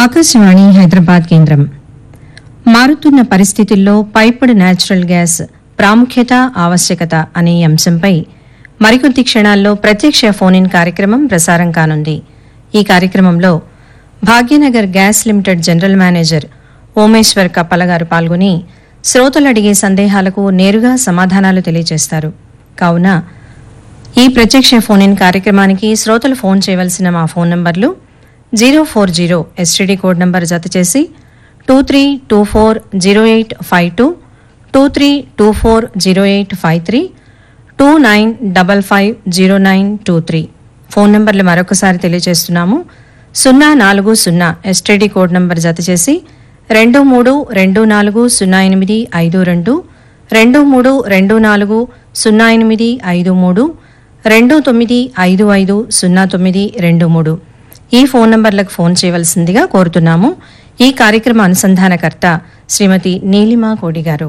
ఆకాశవాణి హైదరాబాద్ కేంద్రం మారుతున్న పరిస్థితుల్లో పైపుడ్ న్యాచురల్ గ్యాస్ ప్రాముఖ్యత ఆవశ్యకత అనే అంశంపై మరికొద్ది క్షణాల్లో ప్రత్యక్ష ఫోన్ ఇన్ కార్యక్రమం ప్రసారం కానుంది ఈ కార్యక్రమంలో Bhagyanagar gas limited general manager Omeshwar Kappala garu పాల్గొని శ్రోతలు అడిగే సందేహాలకు నేరుగా సమాధానాలు తెలియజేస్తారు కావున ఈ ప్రత్యక్ష ఫోన్ ఇన్ కార్యక్రమానికి శ్రోతలు ఫోన్ చేయవలసిన మా ఫోన్ నంబర్లు zero four zero STD code number జత చేసి two three two four zero eight five two two three two four zero eight five three two nine double five zero nine two three phone నంబర్లు మరొకసారి తెలియజేస్తున్నాము సున్నా నాలుగు సున్నా STD code number జత చేసి రెండు మూడు రెండు నాలుగు సున్నా ఎనిమిది ఐదు రెండు రెండు మూడు రెండు నాలుగు సున్నా ఎనిమిది ఐదు మూడు రెండు తొమ్మిది ఐదు ఐదు సున్నా తొమ్మిది రెండు మూడు ఈ ఫోన్ నంబర్లకు ఫోన్ చేయవలసిందిగా కోరుతున్నాము ఈ కార్యక్రమ అనుసంధానకర్త శ్రీమతి నీలిమా కోడి గారు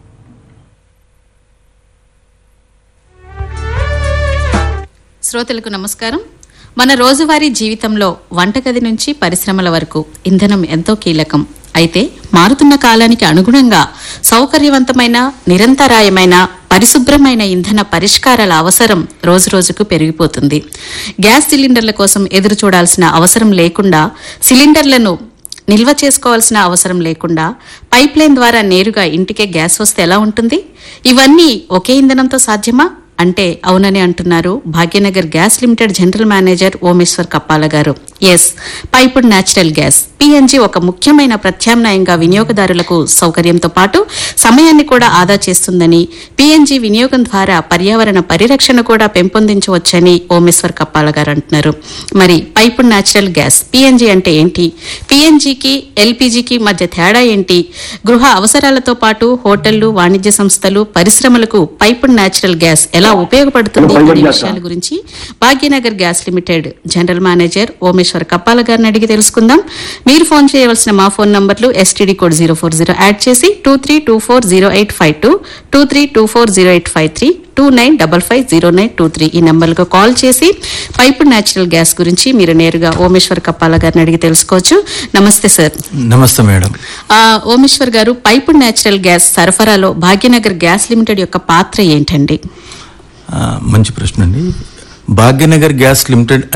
శ్రోతలకు నమస్కారం మన రోజువారీ జీవితంలో వంటగది నుంచి పరిశ్రమల వరకు ఇంధనం ఎంతో కీలకం అయితే మారుతున్న కాలానికి అనుగుణంగా సౌకర్యవంతమైన నిరంతరాయమైన పరిశుభ్రమైన ఇంధన పరిష్కారాల అవసరం రోజురోజుకు పెరిగిపోతుంది గ్యాస్ సిలిండర్ల కోసం ఎదురు చూడాల్సిన అవసరం లేకుండా సిలిండర్లను నిల్వ చేసుకోవాల్సిన అవసరం లేకుండా పైప్ లైన్ ద్వారా నేరుగా ఇంటికే గ్యాస్ వస్తే ఎలా ఉంటుంది ఇవన్నీ ఒకే ఇంధనంతో సాధ్యమా అంటే అవునని అంటున్నారు Bhagyanagar gas limited general manager Omeshwar Kappala garu yes piped natural gas PNG ఒక ముఖ్యమైన ప్రత్యామ్నాయంగా వినియోగదారులకు సౌకర్యంతో పాటు సమయాన్ని కూడా ఆదా చేస్తుందని పిఎన్జి వినియోగం ద్వారా పర్యావరణ పరిరక్షణ కూడా పెంపొందించవచ్చని ఓమేశ్వర్ కప్పాల గారు అంటున్నారు మరి పైపుడ్ న్యాచురల్ గ్యాస్ పిఎన్జి అంటే ఏంటి పిఎన్జికి ఎల్పిజికి మధ్య తేడా ఏంటి గృహ అవసరాలతో పాటు హోటళ్లు వాణిజ్య సంస్థలు పరిశ్రమలకు పైపుడ్ న్యాచురల్ గ్యాస్ ఎలా ఉపయోగపడుతుంది అనే విషయాల గురించి Bhagyanagar gas limited general manager Omeshwar Kappala గారిని అడిగి తెలుసుకుందాం మీరు ఫోన్ చేయవలసిన మా ఫోన్ నంబర్లు STD code zero four zero add చేసి two three two four zero eight five two two three two four zero eight five three two nine double five zero nine two three ఈ నెంబర్లకు call చేసి piped natural gas గురించి మీరు నేరుగా ఓమేశ్వర్ కప్పాల గారిని అడిగి తెలుసుకోవచ్చు నమస్తే సార్ నమస్తే మేడం ఆ, ఓమేశ్వర్ గారు పైపుడ్ న్యాచురల్ గ్యాస్ సరఫరాలో భాగ్యనగర్ గ్యాస్ లిమిటెడ్ యొక్క పాత్ర ఏంటండి ఆ, మంచి ప్రశ్న అండి భాగ్యనగర్ గ్యాస్ లిమిటెడ్